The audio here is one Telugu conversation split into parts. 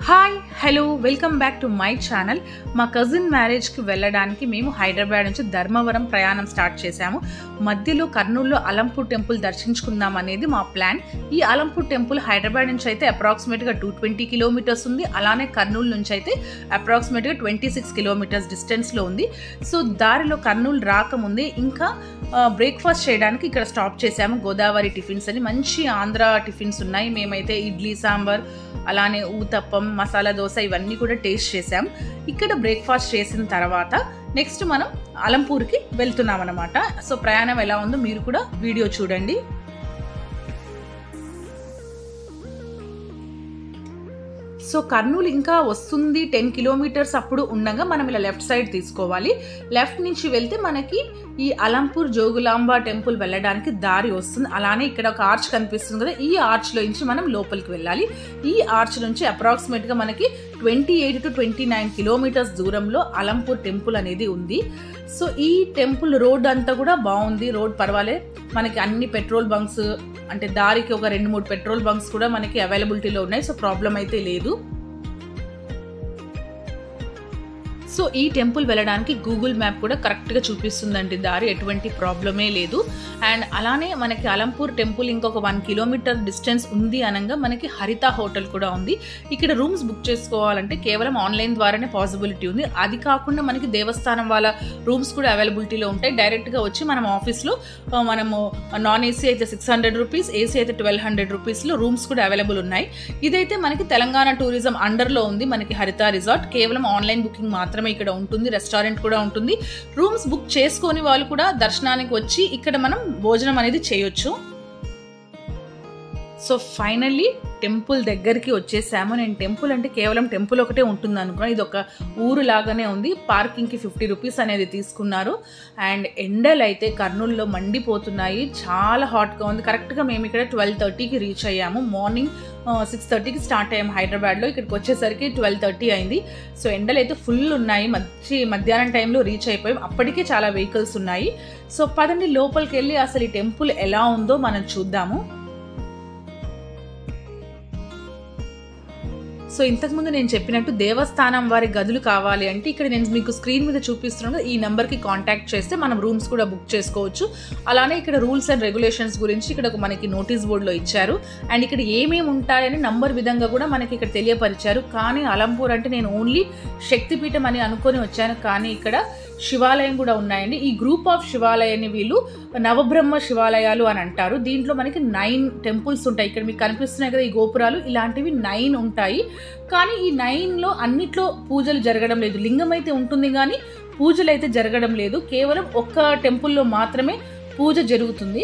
hi hello welcome back to my channel మా కజిన్ మ్యారేజ్కి వెళ్ళడానికి మేము హైదరాబాద్ నుంచి ధర్మవరం ప్రయాణం స్టార్ట్ చేశాము మధ్యలో కర్నూలులో అలంపూర్ టెంపుల్ దర్శించుకుందాం అనేది మా ప్లాన్ ఈ అలంపూర్ టెంపుల్ హైదరాబాద్ నుంచి అయితే అప్రాక్సిమేట్గా టూ ట్వంటీ కిలోమీటర్స్ ఉంది అలానే కర్నూలు నుంచి అయితే అప్రాక్సిమేట్గా ట్వంటీ సిక్స్ కిలోమీటర్స్ డిస్టెన్స్లో ఉంది సో దారిలో కర్నూలు రాకముందే ఇంకా బ్రేక్ఫాస్ట్ చేయడానికి ఇక్కడ స్టాప్ చేశాము గోదావరి టిఫిన్స్ అని మంచి ఆంధ్ర టిఫిన్స్ ఉన్నాయి మేమైతే ఇడ్లీ సాంబార్ అలానే ఊతప్పం మసాలా దోశ ఇవన్నీ కూడా టేస్ట్ చేసాం ఇక్కడ బ్రేక్ఫాస్ట్ చేసిన తర్వాత నెక్స్ట్ మనం అలంపూర్కి వెళ్తున్నాం అనమాట సో ప్రయాణం ఎలా ఉందో మీరు కూడా వీడియో చూడండి సో కర్నూలు ఇంకా వస్తుంది టెన్ కిలోమీటర్స్ అప్పుడు ఉండగా మనం ఇలా లెఫ్ట్ సైడ్ తీసుకోవాలి లెఫ్ట్ నుంచి వెళ్తే మనకి ఈ అలంపూర్ జోగులాంబ టెంపుల్ వెళ్ళడానికి దారి వస్తుంది అలానే ఇక్కడ ఒక ఆర్చ్ కనిపిస్తుంది కదా ఈ ఆర్చ్లో నుంచి మనం లోపలికి వెళ్ళాలి ఈ ఆర్చ్ నుంచి అప్రాక్సిమేట్గా మనకి twenty eight to twenty nine kilometres దూరంలో అలంపూర్ టెంపుల్ అనేది ఉంది సో ఈ టెంపుల్ రోడ్ అంతా కూడా బాగుంది రోడ్ పర్వాలే మనకి అన్ని పెట్రోల్ బంక్స్ అంటే దారికి ఒక రెండు మూడు పెట్రోల్ బంక్స్ కూడా మనకి అవైలబిలిటీలో ఉన్నాయి సో ప్రాబ్లం అయితే లేదు సో ఈ టెంపుల్ వెళ్ళడానికి గూగుల్ మ్యాప్ కూడా కరెక్ట్గా చూపిస్తుందండి దారి ఎటువంటి ప్రాబ్లమే లేదు అండ్ అలానే మనకి అలంపూర్ టెంపుల్ ఇంకొక వన్ కిలోమీటర్ డిస్టెన్స్ ఉంది అనగా మనకి హరిత హోటల్ కూడా ఉంది ఇక్కడ రూమ్స్ బుక్ చేసుకోవాలంటే కేవలం ఆన్లైన్ ద్వారానే పాసిబిలిటీ ఉంది అది కాకుండా మనకి దేవస్థానం వాళ్ళ రూమ్స్ కూడా అవైలబిలిటీలో ఉంటాయి డైరెక్ట్గా వచ్చి మనం ఆఫీస్లో మనము నాన్ ఏసీ అయితే సిక్స్ హండ్రెడ్ రూపీస్ ఏసీ అయితే ట్వెల్వ్ హండ్రెడ్ రూపీస్లో రూమ్స్ కూడా అవైలబుల్ ఉన్నాయి ఇదైతే మనకి తెలంగాణ టూరిజం అండర్లో ఉంది మనకి హరిత రిసార్ట్ కేవలం ఆన్లైన్ బుకింగ్ మాత్రమే ఇక్కడ ఉంటుంది రెస్టారెంట్ కూడా ఉంటుంది రూమ్స్ బుక్ చేసుకొని వాళ్ళు కూడా దర్శనానికి వచ్చి ఇక్కడ మనం భోజనం అనేది చేయొచ్చు సో ఫైనల్లీ టెంపుల్ దగ్గరికి వచ్చేసాము నేను టెంపుల్ అంటే కేవలం టెంపుల్ ఒకటే ఉంటుంది అనుకున్నాను ఇది ఒక ఊరు లాగానే ఉంది పార్కింగ్కి ఫిఫ్టీ రూపీస్ అనేది తీసుకున్నారు అండ్ ఎండలు అయితే కర్నూలులో మండిపోతున్నాయి చాలా హాట్గా ఉంది కరెక్ట్గా మేము ఇక్కడ ట్వెల్వ్ థర్టీకి రీచ్ అయ్యాము మార్నింగ్ సిక్స్ థర్టీకి స్టార్ట్ అయ్యాము హైదరాబాద్లో ఇక్కడికి వచ్చేసరికి ట్వెల్వ్ థర్టీ అయింది సో ఎండలు అయితే ఫుల్ ఉన్నాయి మంచి మధ్యాహ్నం టైంలో రీచ్ అయిపోయాం అప్పటికే చాలా వెహికల్స్ ఉన్నాయి సో పదండి లోపలికి వెళ్ళి అసలు ఈ టెంపుల్ ఎలా ఉందో మనం చూద్దాము సో ఇంతకుముందు నేను చెప్పినట్టు దేవస్థానం వారి గదులు కావాలి అంటే ఇక్కడ నేను మీకు స్క్రీన్ మీద చూపిస్తున్నాను ఈ నెంబర్కి కాంటాక్ట్ చేస్తే మనం రూమ్స్ కూడా బుక్ చేసుకోవచ్చు అలానే ఇక్కడ రూల్స్ అండ్ రెగ్యులేషన్స్ గురించి ఇక్కడ మనకి నోటీస్ బోర్డులో ఇచ్చారు అండ్ ఇక్కడ ఏమేమి ఉంటాయని నంబర్ విధంగా కూడా మనకి ఇక్కడ తెలియపరిచారు కానీ అలంపూర్ అంటే నేను ఓన్లీ శక్తిపీఠం అని అనుకొని వచ్చాను కానీ ఇక్కడ శివాలయం కూడా ఉన్నాయండి ఈ గ్రూప్ ఆఫ్ శివాలయాన్ని వీళ్ళు నవబ్రహ్మ శివాలయాలు అని అంటారు దీంట్లో మనకి నైన్ టెంపుల్స్ ఉంటాయి ఇక్కడ మీకు కనిపిస్తున్నాయి కదా ఈ గోపురాలు ఇలాంటివి నైన్ ఉంటాయి కానీ ఈ నైన్లో అన్నిట్లో పూజలు జరగడం లేదు లింగం అయితే ఉంటుంది కానీ పూజలు అయితే జరగడం లేదు కేవలం ఒక్క టెంపుల్లో మాత్రమే పూజ జరుగుతుంది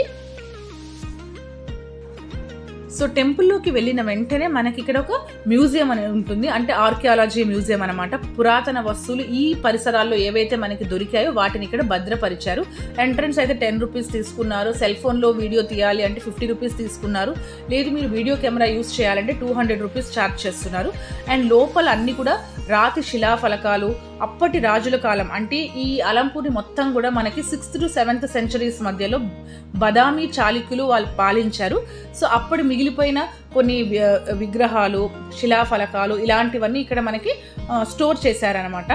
సో టెంపుల్లోకి వెళ్ళిన వెంటనే మనకి ఇక్కడ ఒక మ్యూజియం అనేది ఉంటుంది అంటే ఆర్కియాలజీ మ్యూజియం అనమాట పురాతన వస్తువులు ఈ పరిసరాల్లో ఏవైతే మనకి దొరికాయో వాటిని ఇక్కడ భద్రపరిచారు ఎంట్రన్స్ అయితే టెన్ రూపీస్ తీసుకున్నారు సెల్ ఫోన్లో వీడియో తీయాలి అంటే ఫిఫ్టీ రూపీస్ తీసుకున్నారు లేదు మీరు వీడియో కెమెరా యూస్ చేయాలంటే టూ హండ్రెడ్ రూపీస్ ఛార్జ్ చేస్తున్నారు అండ్ లోపల అన్ని కూడా రాతి శిలాఫలకాలు అప్పటి రాజుల కాలం అంటే ఈ అలంపూరి మొత్తం కూడా మనకి సిక్స్త్ టు సెవెంత్ సెంచరీస్ మధ్యలో బదామి చాళుక్యులు వాళ్ళు పాలించారు సో అప్పుడు మిగిలిపోయిన కొన్ని విగ్రహాలు శిలాఫలకాలు ఇలాంటివన్నీ ఇక్కడ మనకి స్టోర్ చేశారనమాట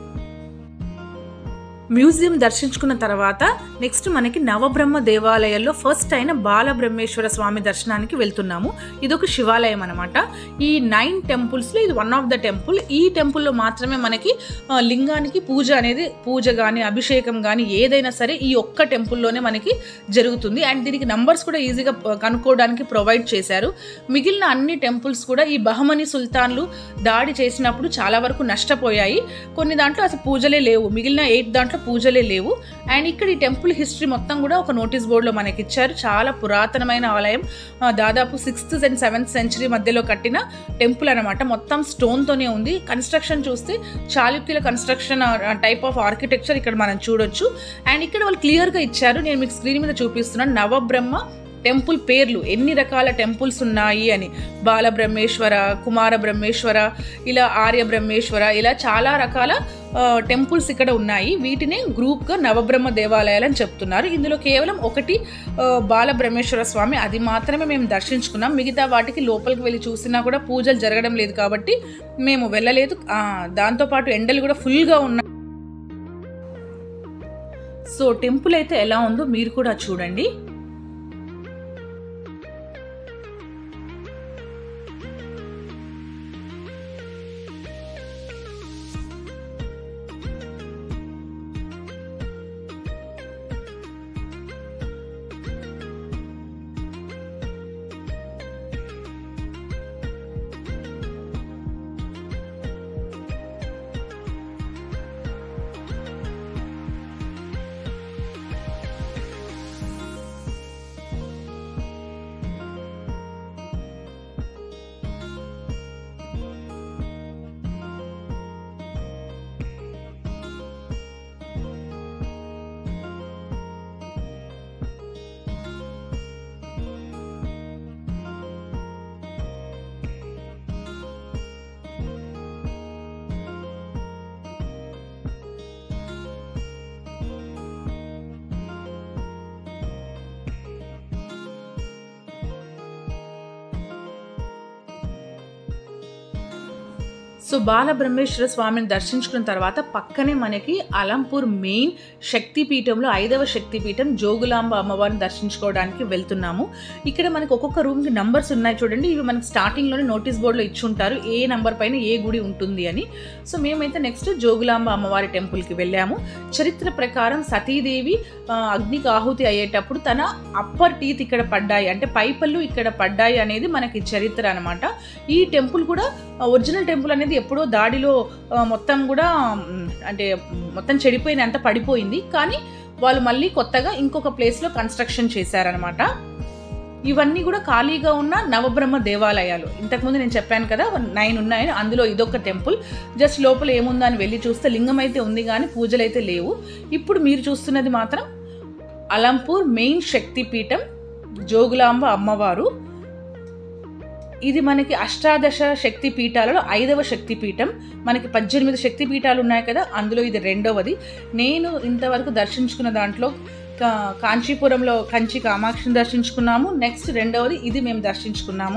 మ్యూజియం దర్శించుకున్న తర్వాత నెక్స్ట్ మనకి నవబ్రహ్మ దేవాలయాల్లో ఫస్ట్ అయిన బాలబ్రహ్మేశ్వర స్వామి దర్శనానికి వెళ్తున్నాము ఇది ఒక శివాలయం అనమాట ఈ నైన్ టెంపుల్స్లో ఇది వన్ ఆఫ్ ద టెంపుల్ ఈ టెంపుల్లో మాత్రమే మనకి లింగానికి పూజ అనేది పూజ కానీ అభిషేకం కానీ ఏదైనా సరే ఈ ఒక్క టెంపుల్లోనే మనకి జరుగుతుంది అండ్ దీనికి నంబర్స్ కూడా ఈజీగా కనుక్కోవడానికి ప్రొవైడ్ చేశారు మిగిలిన అన్ని టెంపుల్స్ కూడా ఈ బహమని సుల్తాన్లు దాడి చేసినప్పుడు చాలా వరకు నష్టపోయాయి కొన్ని దాంట్లో అసలు పూజలే లేవు మిగిలిన ఎయిట్ దాంట్లో పూజలే లేవు అండ్ ఇక్కడ ఈ టెంపుల్ హిస్టరీ మొత్తం కూడా ఒక నోటీస్ బోర్డులో మనకి ఇచ్చారు చాలా పురాతనమైన ఆలయం దాదాపు సిక్స్త్ అండ్ సెవెంత్ సెంచరీ మధ్యలో కట్టిన టెంపుల్ అనమాట మొత్తం స్టోన్తోనే ఉంది కన్స్ట్రక్షన్ చూస్తే చాళుక్యుల కన్స్ట్రక్షన్ టైప్ ఆఫ్ ఆర్కిటెక్చర్ ఇక్కడ మనం చూడొచ్చు అండ్ ఇక్కడ వాళ్ళు క్లియర్గా ఇచ్చారు నేను మీకు స్క్రీన్ మీద చూపిస్తున్నాను నవబ్రహ్మ టెంపుల్ పేర్లు ఎన్ని రకాల టెంపుల్స్ ఉన్నాయి అని బాల బ్రహ్మేశ్వర కుమార బ్రహ్మేశ్వర ఇలా ఆర్య బ్రహ్మేశ్వర ఇలా చాలా రకాల టెంపుల్స్ ఇక్కడ ఉన్నాయి వీటిని గ్రూప్గా నవబ్రహ్మ దేవాలయాలు అని చెప్తున్నారు ఇందులో కేవలం ఒకటి ఆ, బాలబ్రహ్మేశ్వర స్వామి అది మాత్రమే మేము దర్శించుకున్నాం మిగతా వాటికి లోపలికి వెళ్ళి చూసినా కూడా పూజలు జరగడం లేదు కాబట్టి మేము వెళ్ళలేదు ఆ, దాంతోపాటు ఎండలు కూడా ఫుల్గా ఉన్నాయి సో టెంపుల్ అయితే ఎలా ఉందో మీరు కూడా చూడండి సో బాలబ్రహ్మేశ్వర స్వామిని దర్శించుకున్న తర్వాత పక్కనే మనకి అలంపూర్ మెయిన్ శక్తిపీఠంలో ఐదవ శక్తిపీఠం జోగులాంబ అమ్మవారిని దర్శించుకోవడానికి వెళ్తున్నాము ఇక్కడ మనకి ఒక్కొక్క రూమ్కి నంబర్స్ ఉన్నాయి చూడండి ఇవి మనకి స్టార్టింగ్లోనే నోటీస్ బోర్డులో ఇచ్చుంటారు ఏ నంబర్ పైన ఏ గుడి ఉంటుంది అని సో మేమైతే నెక్స్ట్ జోగులాంబ అమ్మవారి టెంపుల్కి వెళ్ళాము చరిత్ర ప్రకారం సతీదేవి ఆ, అగ్నికి ఆహుతి అయ్యేటప్పుడు తన అప్పర్ టీత్ ఇక్కడ పడ్డాయి అంటే పైపళ్ళు ఇక్కడ పడ్డాయి అనేది మనకి చరిత్ర అనమాట ఈ టెంపుల్ కూడా ఒరిజినల్ టెంపుల్ అనేది ఎప్పుడో దాడిలో ఆ, మొత్తం కూడా మ్, అంటే మొత్తం చెడిపోయినంత పడిపోయింది కానీ వాళ్ళు మళ్ళీ కొత్తగా ఇంకొక ప్లేస్లో కన్స్ట్రక్షన్ చేశారనమాట ఇవన్నీ కూడా ఖాళీగా ఉన్న నవబ్రహ్మ దేవాలయాలు ఇంతకుముందు నేను చెప్పాను కదా నైన్ ఉన్నాయని అందులో ఇదొక టెంపుల్ జస్ట్ లోపల ఏముందో అని వెళ్ళి చూస్తే లింగం అయితే ఉంది కానీ పూజలు అయితే లేవు ఇప్పుడు మీరు చూస్తున్నది మాత్రం అలంపూర్ మెయిన్ శక్తిపీఠం జోగులాంబ అమ్మవారు ఇది మనకి అష్టాదశ శక్తి పీఠాలలో ఐదవ శక్తి పీఠం మనకి పద్దెనిమిది శక్తి పీఠాలు ఉన్నాయి కదా అందులో ఇది రెండవది నేను ఇంతవరకు దర్శించుకున్న దాంట్లో కా- కాంచీపురంలో కంచి కామాక్షిని దర్శించుకున్నాము నెక్స్ట్ రెండవది ఇది మేము దర్శించుకున్నాము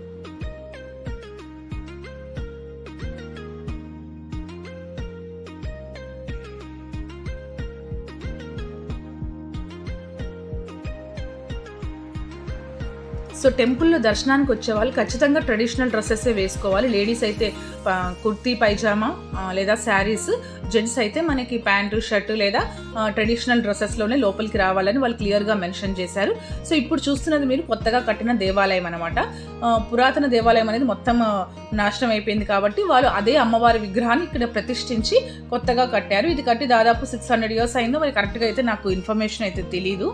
సో టెంపుల్లో దర్శనానికి వచ్చే వాళ్ళు ఖచ్చితంగా ట్రెడిషనల్ డ్రెస్సెస్ వేసుకోవాలి లేడీస్ అయితే ఆ, కుర్తీ పైజామా ఆ, లేదా శారీస్ జెంట్స్ అయితే మనకి ప్యాంటు షర్టు లేదా ఆ, ట్రెడిషనల్ డ్రెస్సెస్లోనే లోపలికి రావాలని వాళ్ళు క్లియర్గా మెన్షన్ చేశారు సో ఇప్పుడు చూస్తున్నది మీరు కొత్తగా కట్టిన దేవాలయం అనమాట పురాతన దేవాలయం అనేది మొత్తం ఆ, నాశనం అయిపోయింది కాబట్టి వాళ్ళు అదే అమ్మవారి విగ్రహాన్ని ఇక్కడ ప్రతిష్ఠించి కొత్తగా కట్టారు ఇది కట్టి దాదాపు సిక్స్ హండ్రెడ్ ఇయర్స్ అయిందో మరి కరెక్ట్గా అయితే నాకు ఇన్ఫర్మేషన్ అయితే తెలీదు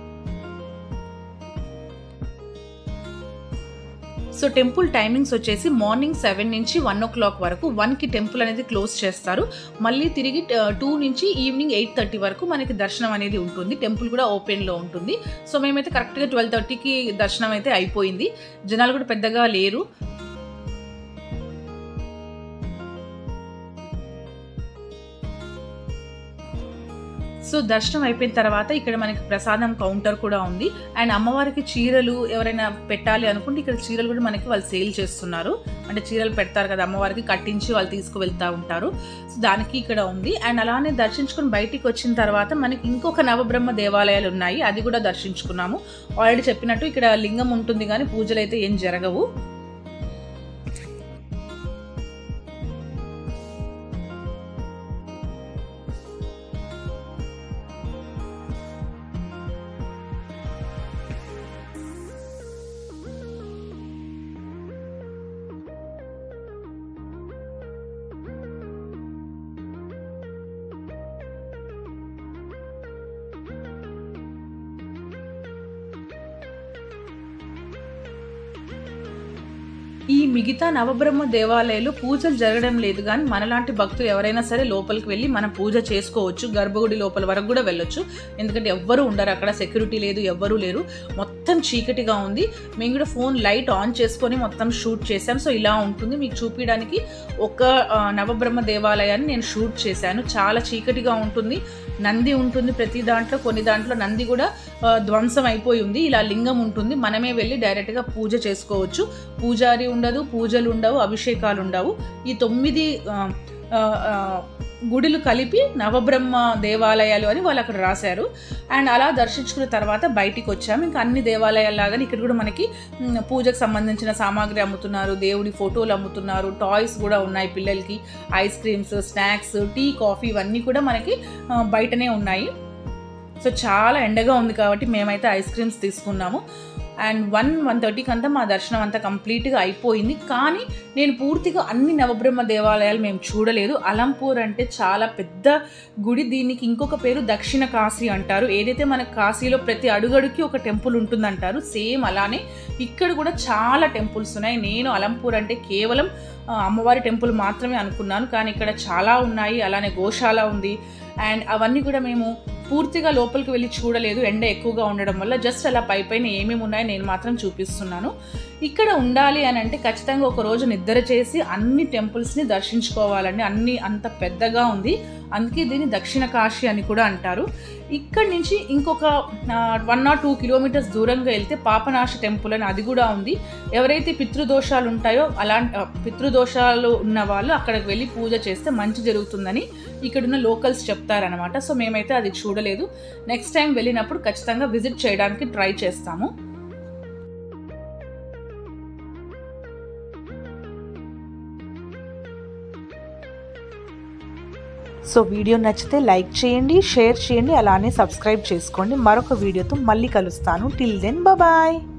సో టెంపుల్ టైమింగ్స్ వచ్చేసి మార్నింగ్ సెవెన్ నుంచి వన్ ఓ క్లాక్ వరకు వన్కి టెంపుల్ అనేది క్లోజ్ చేస్తారు మళ్ళీ తిరిగి టూ నుంచి ఈవినింగ్ ఎయిట్ థర్టీ వరకు మనకి దర్శనం అనేది ఉంటుంది టెంపుల్ కూడా ఓపెన్లో ఉంటుంది సో మేమైతే కరెక్ట్గా ట్వెల్వ్ థర్టీకి దర్శనం అయితే అయిపోయింది జనాలు కూడా పెద్దగా లేరు సో దర్శనం అయిపోయిన తర్వాత ఇక్కడ మనకి ప్రసాదం కౌంటర్ కూడా ఉంది అండ్ అమ్మవారికి చీరలు ఎవరైనా పెట్టాలి అనుకుంటే ఇక్కడ చీరలు కూడా మనకి వాళ్ళు సేల్ చేస్తున్నారు అంటే చీరలు పెడతారు కదా అమ్మవారికి కట్టించి వాళ్ళు తీసుకువెళ్తా ఉంటారు సో దానికి ఇక్కడ ఉంది అండ్ అలానే దర్శించుకుని బయటికి వచ్చిన తర్వాత మనకి ఇంకొక నవబ్రహ్మ దేవాలయాలు ఉన్నాయి అది కూడా దర్శించుకున్నాము ఆల్రెడీ చెప్పినట్టు ఇక్కడ లింగం ఉంటుంది కానీ పూజలు అయితే ఏం జరగవు ఈ మిగతా నవబ్రహ్మ దేవాలయాలు పూజలు జరగడం లేదు కానీ మనలాంటి భక్తులు ఎవరైనా సరే లోపలికి వెళ్ళి మనం పూజ చేసుకోవచ్చు గర్భగుడి లోపల వరకు కూడా వెళ్ళొచ్చు ఎందుకంటే ఎవ్వరూ ఉండరు అక్కడ సెక్యూరిటీ లేదు ఎవ్వరూ లేరు మొత్తం చీకటిగా ఉంది మేము కూడా ఫోన్ లైట్ ఆన్ చేసుకొని మొత్తం షూట్ చేశాం సో ఇలా ఉంటుంది మీకు చూపించడానికి ఒక ఆ, నవబ్రహ్మ దేవాలయాన్ని నేను షూట్ చేశాను చాలా చీకటిగా ఉంటుంది నంది ఉంటుంది ప్రతి దాంట్లో కొన్ని దాంట్లో నంది కూడా ఆ, ధ్వంసం అయిపోయి ఉంది ఇలా లింగం ఉంటుంది మనమే వెళ్ళి డైరెక్ట్గా పూజ చేసుకోవచ్చు పూజారి ఉండదు పూజలు ఉండవు అభిషేకాలు ఉండవు ఈ తొమ్మిది ఆ, ఆ, ఆ, గుడులు కలిపి నవబ్రహ్మ దేవాలయాలు అని వాళ్ళు అక్కడ రాశారు అండ్ అలా దర్శించుకున్న తర్వాత బయటికి వచ్చాము ఇంకా అన్ని దేవాలయాల్లాగానే ఇక్కడ కూడా మనకి మ్, పూజకు సంబంధించిన సామాగ్రి అమ్ముతున్నారు దేవుడి ఫోటోలు అమ్ముతున్నారు టాయ్స్ కూడా ఉన్నాయి పిల్లలకి ice creams snacks tea coffee ఇవన్నీ కూడా మనకి ఆ, బయటనే ఉన్నాయి సో చాలా ఎండగా ఉంది కాబట్టి మేమైతే ఐస్ క్రీమ్స్ తీసుకున్నాము అండ్ వన్ వన్ థర్టీకి అంతా మా దర్శనం అంతా కంప్లీట్గా అయిపోయింది కానీ నేను పూర్తిగా అన్ని నవబ్రహ్మ దేవాలయాలు మేము చూడలేదు అలంపూర్ అంటే చాలా పెద్ద గుడి దీనికి ఇంకొక పేరు దక్షిణ కాశీ అంటారు ఏదైతే మన కాశీలో ప్రతి అడుగడుకి ఒక టెంపుల్ ఉంటుందంటారు సేమ్ అలానే ఇక్కడ కూడా చాలా టెంపుల్స్ ఉన్నాయి నేను అలంపూర్ అంటే కేవలం ఆ, అమ్మవారి టెంపుల్ మాత్రమే అనుకున్నాను కానీ ఇక్కడ చాలా ఉన్నాయి అలానే గోశాల ఉంది అండ్ అవన్నీ కూడా మేము పూర్తిగా లోపలికి వెళ్ళి చూడలేదు ఎండ ఎక్కువగా ఉండడం వల్ల జస్ట్ అలా పై పైన ఏమేమి ఉన్నాయో నేను మాత్రం చూపిస్తున్నాను ఇక్కడ ఉండాలి అని అంటే ఖచ్చితంగా ఒక రోజు నిద్ర చేసి అన్ని టెంపుల్స్ని దర్శించుకోవాలండి అన్ని అంత పెద్దగా ఉంది అందుకే దీన్ని దక్షిణ కాశీ అని కూడా అంటారు ఇక్కడి నుంచి ఇంకొక వన్ ఆర్ టూ కిలోమీటర్స్ దూరంగా వెళ్తే పాపనాశ టెంపుల్ అని అది కూడా ఉంది ఎవరైతే పితృదోషాలు ఉంటాయో అలాంటి ఆ, పితృదోషాలు ఉన్న వాళ్ళు అక్కడికి వెళ్ళి పూజ చేస్తే మంచి జరుగుతుందని ఇక్కడున్న లోకల్స్ చెప్తారనమాట సో మేమైతే అది చూడలేదు నెక్స్ట్ టైం వెళ్ళినప్పుడు ఖచ్చితంగా విజిట్ చేయడానికి ట్రై చేస్తాము సో వీడియో నచ్చితే లైక్ చేయండి షేర్ చేయండి అలానే సబ్స్క్రైబ్ చేసుకోండి మరొక వీడియోతో మళ్ళీ కలుస్తాను టిల్ దెన్ బాయ్